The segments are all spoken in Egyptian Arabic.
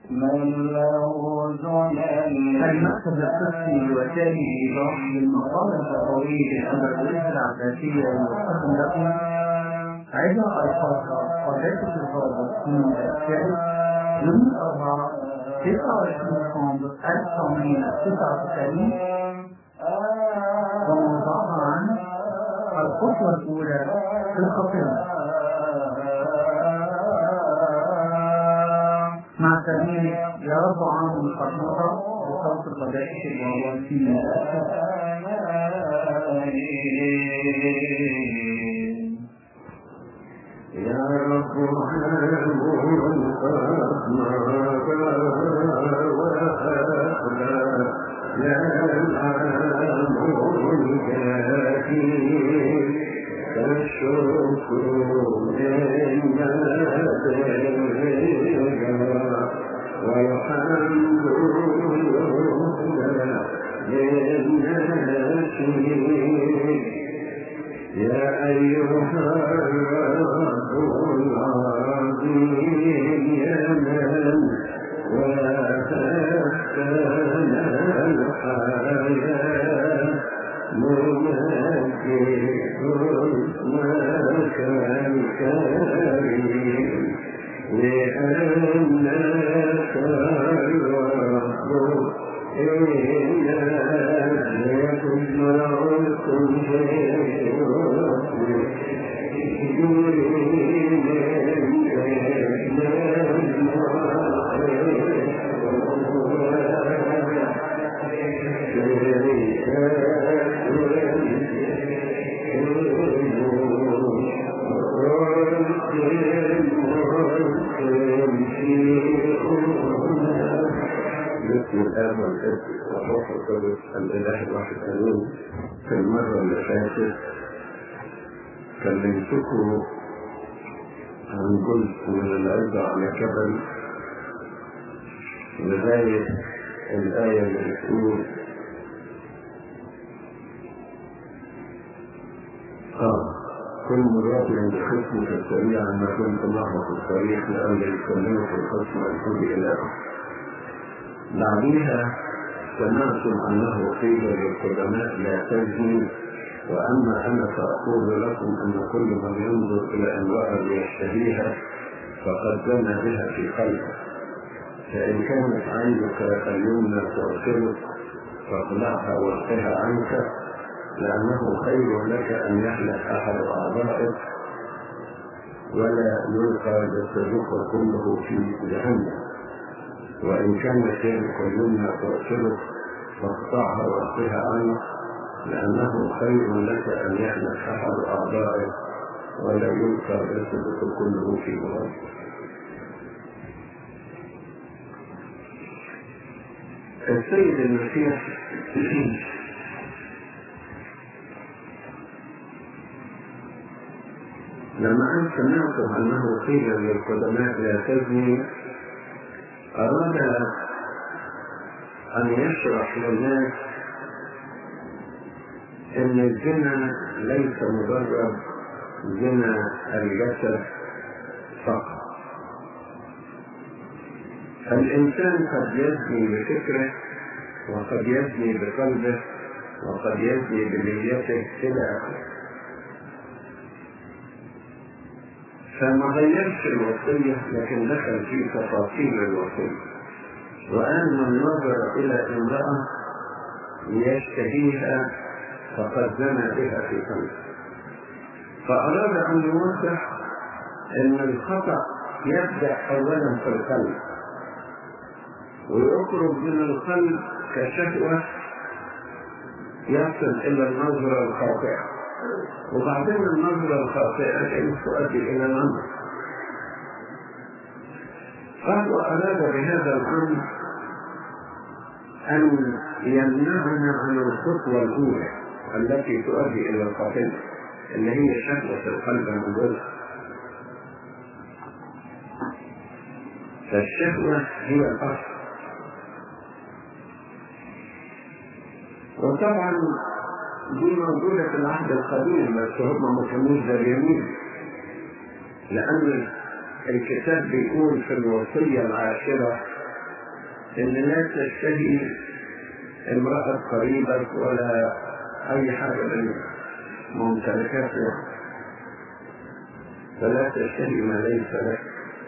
من له ذنب المكتب القسمي الوثائقي للمقام التقوي لأن الرئيس العباسية يقدم لكم عدة ألفاظ وذات الفاظ من الأشياء يوم الأربعاء 29 نوفمبر 1999 وموضوعها عن الخطوة الأولى في الخطيئة مع ترميم يا رب عام الخطيئة بصوت القداسة الوالدين يا رب يا أيها الرب العظيم يا من وهبتنا الحياة ننجي اسمك الكريم لأنك الرب إنك يسمع كل بسم الآب والابن والروح القدس الإله الواحد آمين في المرة اللي فاتت كلمتكم عن جزء من العزة على جبل لغاية الآية اللي بتقول آه كل مرات عند خصمك السريع ما كنت معه في الطريق لأن يكلمك الخصم الكل إلى آخره بعدها سمعتم أنه قيل للقدماء لا تزني وأما أنا فأقول لكم أن كل من ينظر إلى امرأة ليشتهيها فقد زنى بها في قلبه فإن كانت عينك اليمنى تغفرك فاقلعها والقها عنك لأنه خير لك أن يحلق أحد أعضائك ولا يلقى جسدك كله في جهنم وإن كانت يدك اليمنى تغفرك فاقطعها واقها عنك لأنه خير لك أن يحلق أحد أعضائك ولا يلقى جسدك كله في جهنم السيد المسيح لما أن سمعتم أنه قيل للقدماء لا تزني أراد أن يشرح للناس أن الزنا ليس مجرد زنا الجسد فقط الإنسان قد يزني بفكره وقد يزني بقلبه وقد يزني بنيته إلى آخره فما غيرش الوصية لكن دخل في تفاصيل الوصية وقال من نظر إلى امرأة يشتهيها فقد زنى بها في قلبه فأراد أن يوضح أن الخطأ يبدأ أولا في القلب ويخرج من القلب كشهوة يصل إلى النظرة الخاطئة وبعدين النظرة الخاطئة كانت تؤدي إلى الأمر فهو أراد بهذا الأمر أن يمنعنا عن الخطوة الأولى التي تؤدي إلى الخطيئة اللي هي شهوة القلب المجرد فالشهوة هي الأصل وطبعا دي موجودة في العهد القديم بس هم ما كانوش اليمين لأن الكتاب بيقول في الوصية العاشرة إن لا تشتهي امرأة قريبك ولا أي حاجة من ممتلكاتك فلا تشتهي ما ليس لك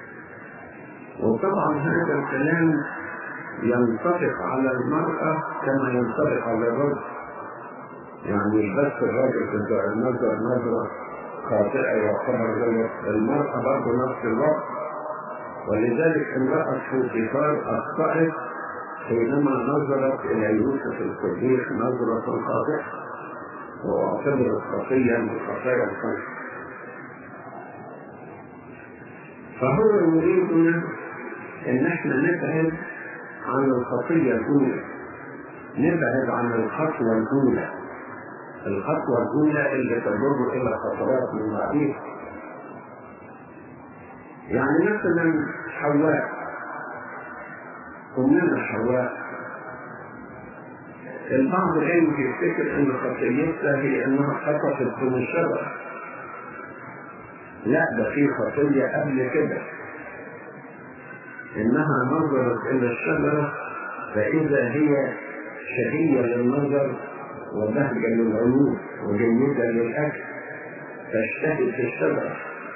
وطبعا هذا الكلام ينطبق على المرأة كما ينطبق على الرجل يعني بس الرجل تبقى النظر نظرة خاطئة يعتبر غلط المرأة برضه نفس الوقت ولذلك امرأة فوتيفار أخطأت حينما نظرت إلى يوسف الصديق نظرة خاطئة واعتبرت خطيا من خطايا الخلق فهو يريدنا ان احنا نبعد عن الخطية الأولى نبعد عن الخطوة الأولى الخطوة الأولى اللي تجر إلى خطوات من بعديها يعني مثلا حواء أمنا حواء البعض الآن يفتكر أن خطيتها هي أنها خطفت من الشجرة لا ده في خطية قبل كده إنها نظرت إلى الشجرة فإذا هي شهية للنظر وبهجة للعيون وجيدة للأكل فاشتهت الشجرة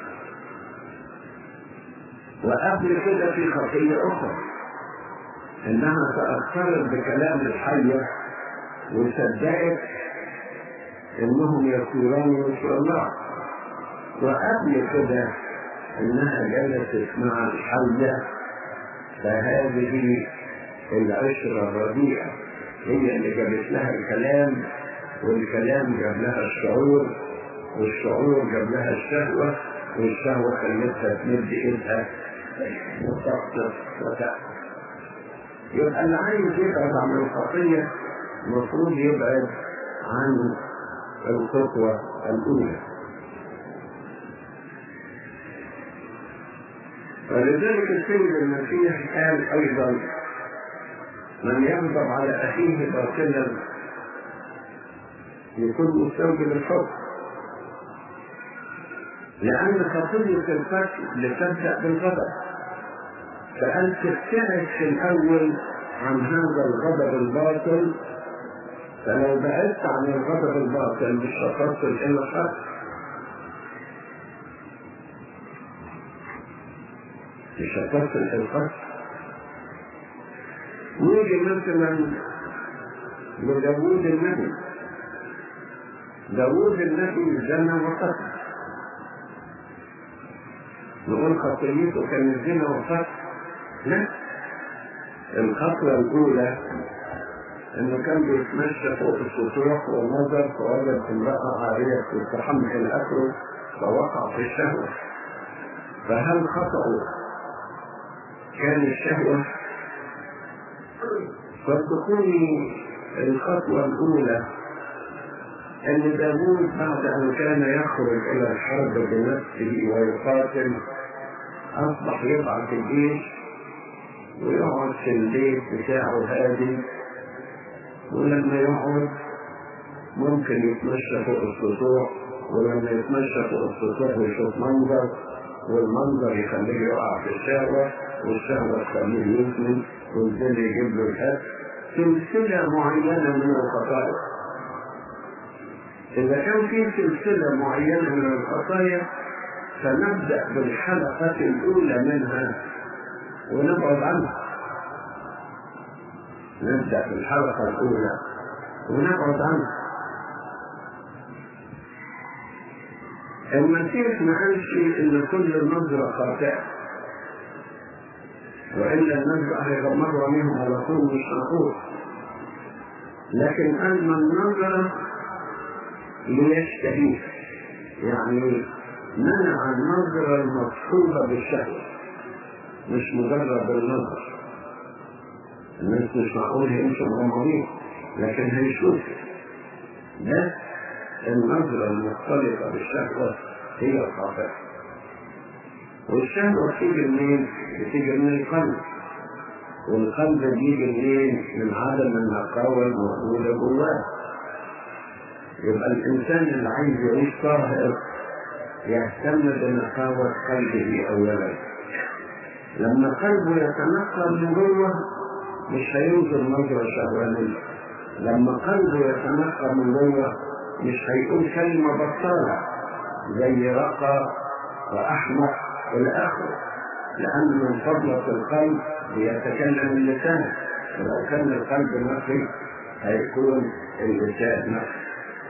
وقبل كده في خطية أخرى إنها تأثرت بكلام الحية وصدقت إنهم يصيران مثل الله وقبل كده إنها جلست مع الحية فهذه العشرة الرديئة هي اللي جابت لها الكلام والكلام جاب لها الشعور والشعور جاب لها الشهوة والشهوة خلتها تمد ايدها وتقصر وتأكل يبقى اللي عايز يبعد عن الخطية المفروض يبعد عن الخطوة الأولى ولذلك السيد المسيح قال أيضا من يغضب على أخيه باطلا يكون مستوجب الحب لأن خطية القتل لتبدأ بالغضب فأنت تبتعد في الأول عن هذا الغضب الباطل فلو بعدت عن الغضب الباطل مش هتصل إلى القتل مش هتصل إلى القتل نيجي مثلا لداوود النبي داوود النبي زنى وقتل نقول خطيته كان الزنا وقتل لا الخطوة الأولى إنه كان بيتمشى فوق السطوح ونظر فوجد امرأة عارية تستحمل الأكل فوقع في الشهوة فهل خطأه كان الشهوة فتكون الخطوة الأولى أن داوود بعد أن كان يخرج إلى الحرب بنفسه ويقاتل أصبح يبعث الجيش ويقعد في البيت بتاعه هادي ولما يقعد ممكن يتمشى فوق السطوح ولما يتمشى فوق السطوح يشوف منظر والمنظر يخليه يقع في الشهوة والشهوة تخليه يسمن والزل يجيب له الأكل سلسلة معينة من الخطايا إذا كان في سلسلة معينة من الخطايا فنبدأ بالحلقة الأولى منها ونبعد عنها نبدأ بالحلقة الأولى ونبعد عنها المسيح ما قالش إن كل نظرة خاطئة وإلا النظرة هيغمروا عليهم على طول مش معقول لكن قال من نظر ليشتهيه يعني منع النظرة المصحوبة بالشهوة مش مجرد النظر الناس مش معقول هيمشوا مغمضين لكن هيشوف ده النظرة المختلطة بالشهوة هي الخاطئة والشهوة بتيجي منين؟ بتيجي من القلب والقلب بيجي منين؟ من عدم النقاوة الموجودة جواه يبقى الإنسان اللي عايز يعيش طاهر يهتم بنقاوة قلبه أولا لما قلبه يتنقى من جوه مش هينظر نظرة شهوانية لما قلبه يتنقى من جوه مش هيقول كلمة بطالة زي رقى وأحمق إلى آخره لأن من فضلة القلب بيتكلم اللسان ولو كان القلب نقي هيكون اللسان نقي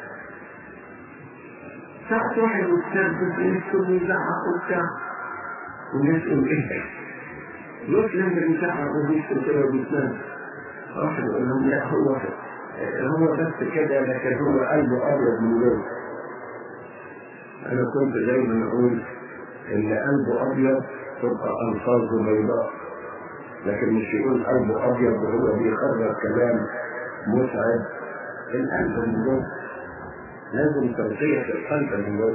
ساعة واحد متسبب يسكن ويزعق وبتاع والناس يقول ايه يسلم بيزعق وبيسكن كده وبيتنام واحد يقول لهم لا هو هو بس كده لكن هو قلبه ابيض من جوه انا كنت دايما اقول اللي قلبه ابيض تبقى الفاظه بيضاء لكن مش يقول قلبه ابيض وهو بيخرج كلام متعب القلب من جوه لازم تغطية القلب من جوه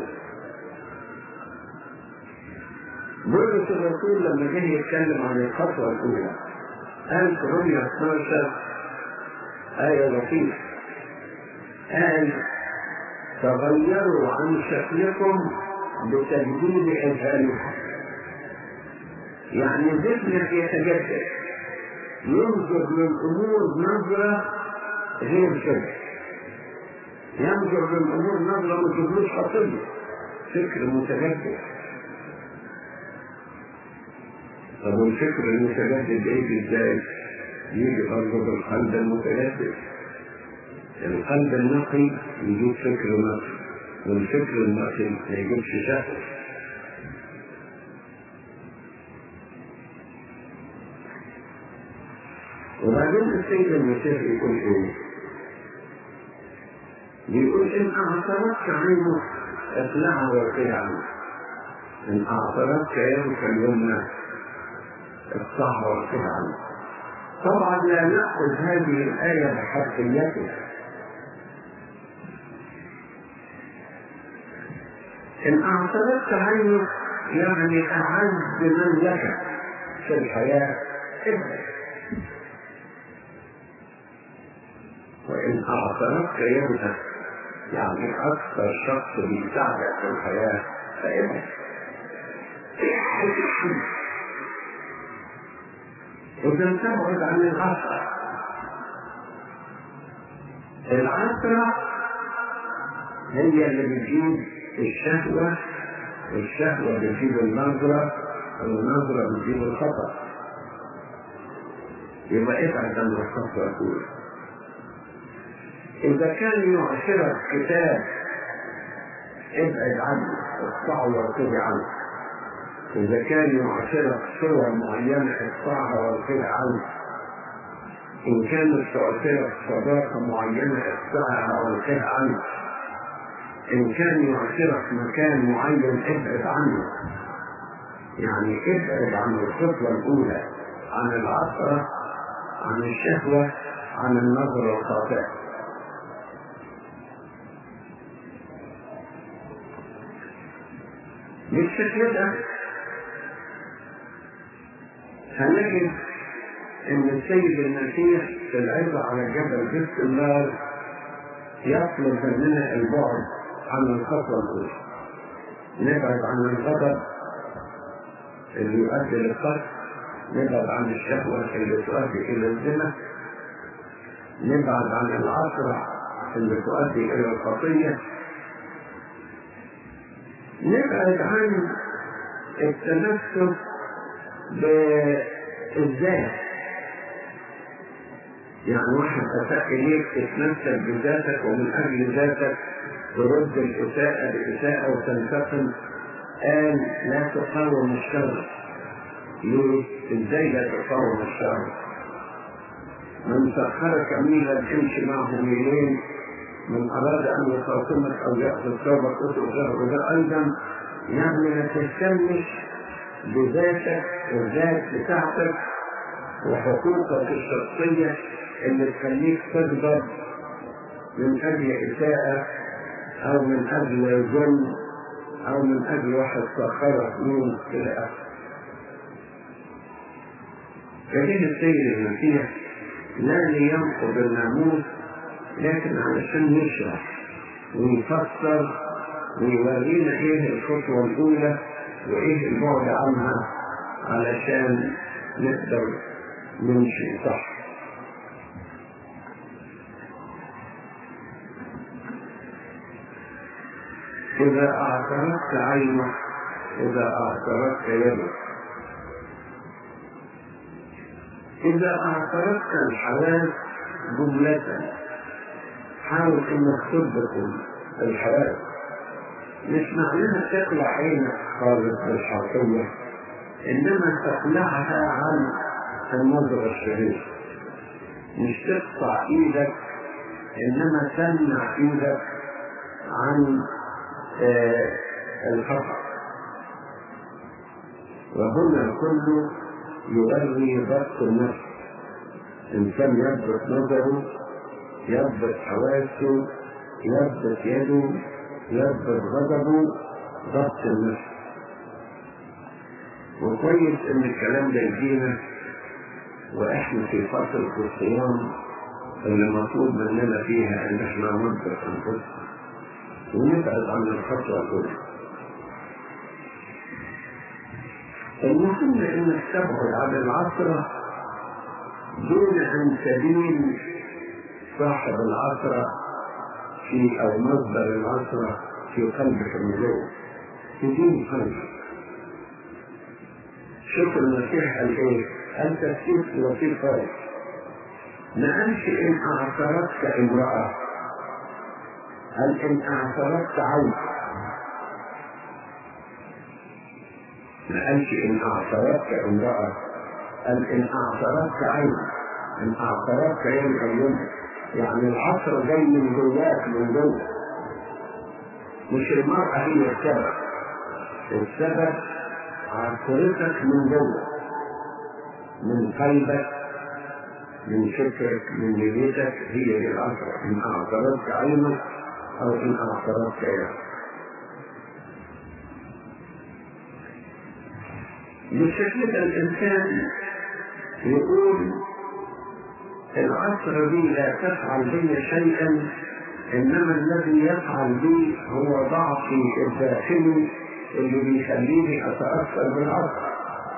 بولس الرسول لما جه يتكلم عن الخطوة الأولى قال في رؤيا 12 آية لطيفة قال تغيروا عن شكلكم بتجديد أذهانكم يعني ذهنك يتجدد ينظر للأمور نظرة غير كده ينظر للأمور نظرة ما تجيبلوش خطية فكر متجدد طب والفكر المتجدد ايه ازاي؟ يجي برضه بالقلب المتجدد القلب النقي يجيب فكر نقي والفكر النقي ما يجيبش شهوة وبعدين السيد المسيح يقول ايه؟ بيقول ان اعترضت عنه اقلعه وقي عنه ان اعترضت يدك اليمنى اقطعها وقي عنه طبعا لا ناخذ هذه الايه بحرفيتها ان اعترضت عنه يعني اعز من لك في الحياه ابدا وإن أعطرتك يدك يعني أكثر شخص بيساعدك في الحياة فإبعد إذا تبعد عن العثرة العثرة هي اللي بتجيب الشهوة والشهوة بتجيب النظرة والنظرة بتجيب الخطأ يبقى ابعد عن الخطأ الأولى إذا كان يعشرك كتاب ابعد عنه اقطعه وارتدي عنه إذا كان يعشرك صور معينة اقطعها وارتدي عنه إن كانت تعشرك صداقة معينة اقطعها وارتدي عنه إن كان يعشرك مكان معين ابعد عنه يعني ابعد عن الخطوة الأولى عن العثرة عن الشهوة عن النظرة الخاطئة بالشكل ده هنجد ان السيد المسيح في العزة على جبل بيت الله يطلب مننا البعد عن الخطوة الأولى نبعد عن الغضب اللي يؤدي للقتل نبعد عن الشهوة اللي تؤدي إلى الزنا نبعد عن العثرة اللي تؤدي إلى الخطية نبعد عن التمسك بالذات يعني واحد أساء إليك تتمسك بذاتك ومن أجل ذاتك ترد الإساءة بإساءة وتنتقم قال لا تقاوم الشر ليه؟ إزاي لا تقاوم الشر؟ من سخرك ميلا امشي معه ميلين من أراد أن يخاصمك أو يأخذ ثوبك اترك وده أيضا يعني ما تهتمش بذاتك والذات بتاعتك وحقوقك الشخصية اللي تخليك تغضب من أجل إساءة أو من أجل ظلم أو من أجل واحد سخرك من إلى آخره. فجه السيد المسيح لا لينقض الناموس لكن علشان يشرح ويفسر ويورينا ايه الخطوة الأولى وايه البعد عنها علشان نقدر نمشي صح إذا أعترفت عينك إذا أعترفت يدك إذا أعترفت الحواس جملة حاول إنك تضبط الحواس مش معناها تقلع عينك خالص بالحرفية إنما تقلعها عن النظر الشريف مش تقطع إيدك إنما تمنع إيدك عن آه الخطأ وهنا كله يوري ضبط النفس إنسان يضبط نظره يضبط حواسه يضبط يده يضبط غضبه ضبط النفس وكويس ان الكلام ده يجينا واحنا في فترة الصيام اللي مطلوب مننا فيها ان احنا نضبط انفسنا ونبعد عن الخطوة الأولى المهم انك تبعد عن العثرة دون ان تدين صاحب العثرة في او مصدر العثرة في قلبك من جوه تدين قلبك شوف المسيح قال ايه؟ قال تفسير لطيف خالص ما قالش ان اعترضت امرأة قال ان اعترضت عين ما قالش ان اعترضت امرأة قال ان اعترضت عين ان اعترضت عين عيونك يعني العصر جاي من جواك من جوه مش المرأة هي السبب السبب عصرتك من جوه من قلبك من فكرك من نيتك هي دي العصر ان اعترضت عينك او ان اعترضت عينك بالشكل ده الانسان يقول العصر دي لا تفعل بي شيئا انما الذي يفعل بي هو ضعفي الداخلي اللي بيخليني اتاثر بالعصر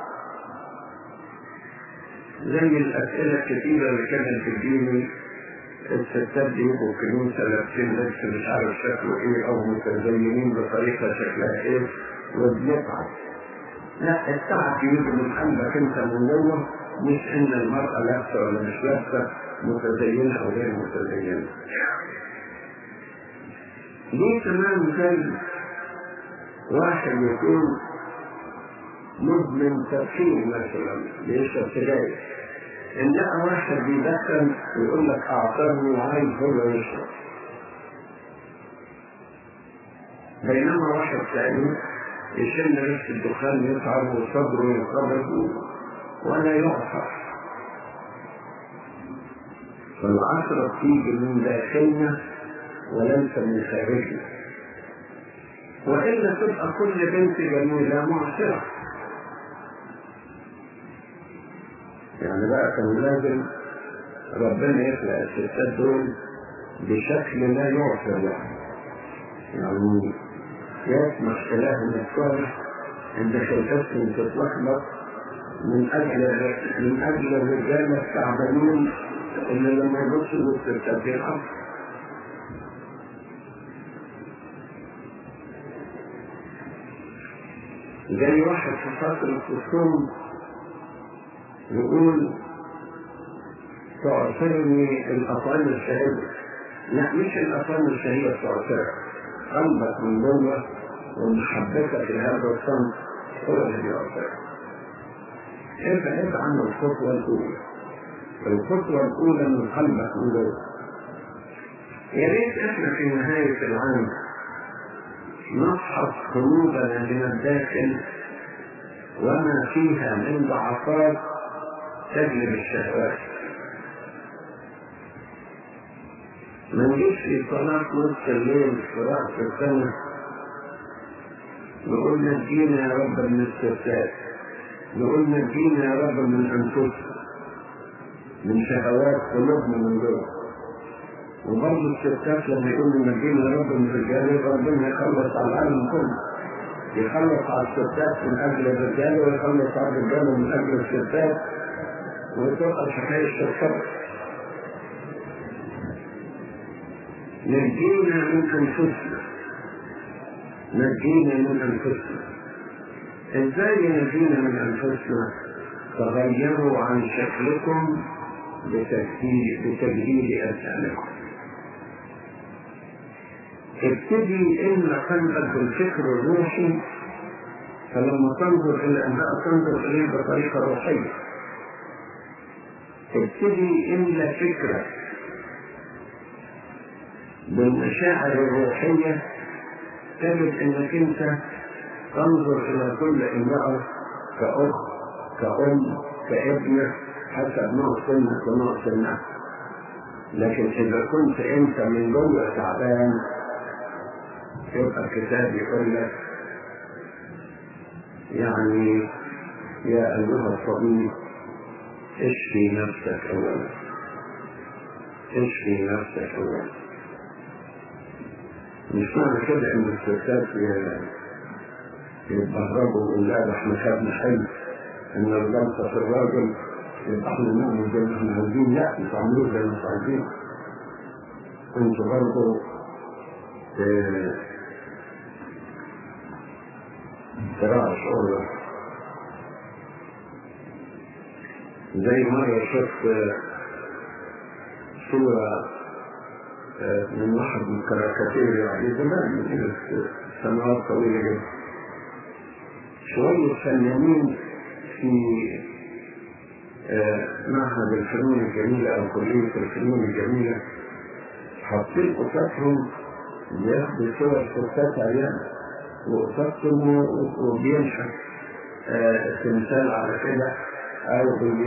زي الاسئله الكثيره اللي كانت تجيني الستات بيبقوا كنوسه لابسين لبس مش عارف شكله ايه او متزينين بطريقه شكلها ايه وبنتعب لا التعب يجي من قلبك انت من جوه مش ان المرأة لابسة ولا مش لابسة متزينة او غير متزينة ليه كمان زي واحد يكون مدمن تدخين مثلا بيشرب سجاير ان لقى واحد بيدخن ويقول لك اعطرني وعايز هو يشرب بينما واحد ثاني يشم ريحة الدخان يتعب وصدره ينقبض ولا يعصر فالعصرة تيجي من داخلنا وليس من خارجنا وإلا تبقى كل بنت جميلة معصرة يعني بقى كان لازم ربنا يخلق الستات دول بشكل لا يعصر يعني يعني يسمح إلهنا الصالح عند خلقتهم تتلخبط من أجل من أجل الرجال التعبانين اللي لما يبصوا للستات يلعبوا زي واحد في فترة الصوم يقول تعصرني الأطعمة الشهية لا مش الأطعمة الشهية تعصرك قلبك من جوه ومحبتك لهذا الصنف هو الذي يعصرك ابعد عن الخطوة الأولى الخطوة الأولى من قلبك من جوه يا ريت احنا في نهاية العام نفحص قلوبنا من الداخل وما فيها من ضعفات تجلب الشهوات ما نجيش في صلاة نصف الليل في رأس السنة نقول نجينا يا رب من الستات نقول نجينا يا رب من أنفسنا من شهوات قلوبنا من جوه وبرضه الستات لما يقولوا نجينا يا رب من الرجال يبقى ربنا يخلص على العالم كله يخلص على الستات من اجل الرجال ويخلص على الرجال من اجل الستات وتبقى الحكايه تتفرق نجينا من انفسنا نجينا من أنفسنا إزاي ينجينا من أنفسنا تغيروا عن شكلكم بتجديد بتجديد أذهانكم ابتدي إن قلبك بالفكر الروحي فلما تنظر إلى أنها تنظر إليه بطريقة روحية ابتدي إملى فكرك بالمشاعر الروحية تجد انك انت تنظر الى كل امرأة كأخت كأم كابنة حسب نوع سنك ونوع سنها لكن اذا كنت انت من جوه تعبان يبقى الكتاب يقول لك يعني يا ايها الطبيب اشفي نفسك اولا اشفي نفسك اولا مش معنى كده ان الستات يتبرجوا ويقول لا ده احنا خدنا حلم ان الجلسه في الراجل يبقى احنا نعمل زي ما احنا عايزين لا مش عاملين زي ما انتوا عايزين انتوا برضه تراعوا شعور زي مرة شفت صورة من واحد من كاريكاتير يعني زمان من سنوات طويلة جدا شوية فنانين في معهد الفنون الجميلة أو كلية الفنون الجميلة حاطين قصصهم بياخدوا صور ستات عيال وقصصهم وبينشأ تمثال على كده أو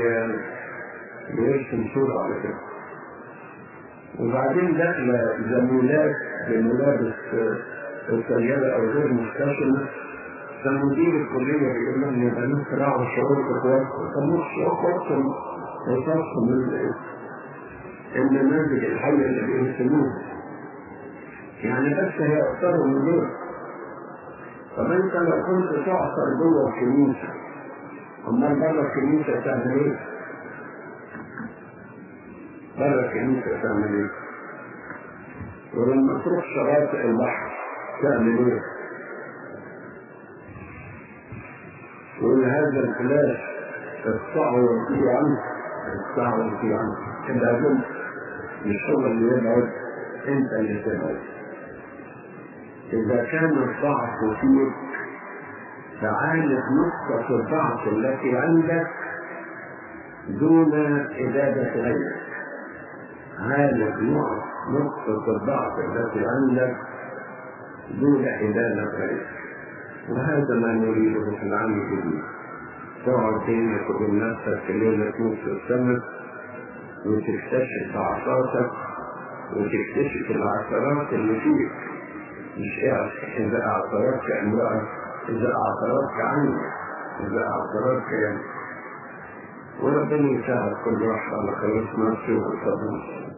بيرسم صورة على كده وبعدين دخل زميلات بملابس السيارة أو غير محتشمة فمدير الكلية بيقول لهم يبقى انتوا راعوا شعور اخواتكم طب مش اخواتكم وصفهم النماذج الحية اللي بيرسموها يعني بس هيأثروا من دول طب انت لو كنت تعصر جوه الكنيسة امال بره الكنيسة تعمل ايه؟ بره الكنيسة تعمل ايه؟ ولما تروح شواطئ البحر تعمل ايه؟ يقول هذا الفلاش اقطعه وانتهي عنه اقطعه وانتهي عنه كده اظن مش هو اللي يبعد انت اللي تبعد اذا كان الضعف فيك فعالج نقطة الضعف التي عندك دون إبادة غيرك عالج نقطة الضعف التي عندك دون إبادة غيرك وهذا ما نريده في العام الجديد تقعد بينك وبين نفسك في ليلة نصف السنة وتكتشف ضعفاتك وتكتشف العثرات اللي فيك مش إذا أعثرتك امرأة إذا أعثرتك عنك إذا أعثرتك يعني وربنا يساعد كل واحد على خلاص نفسه وصبره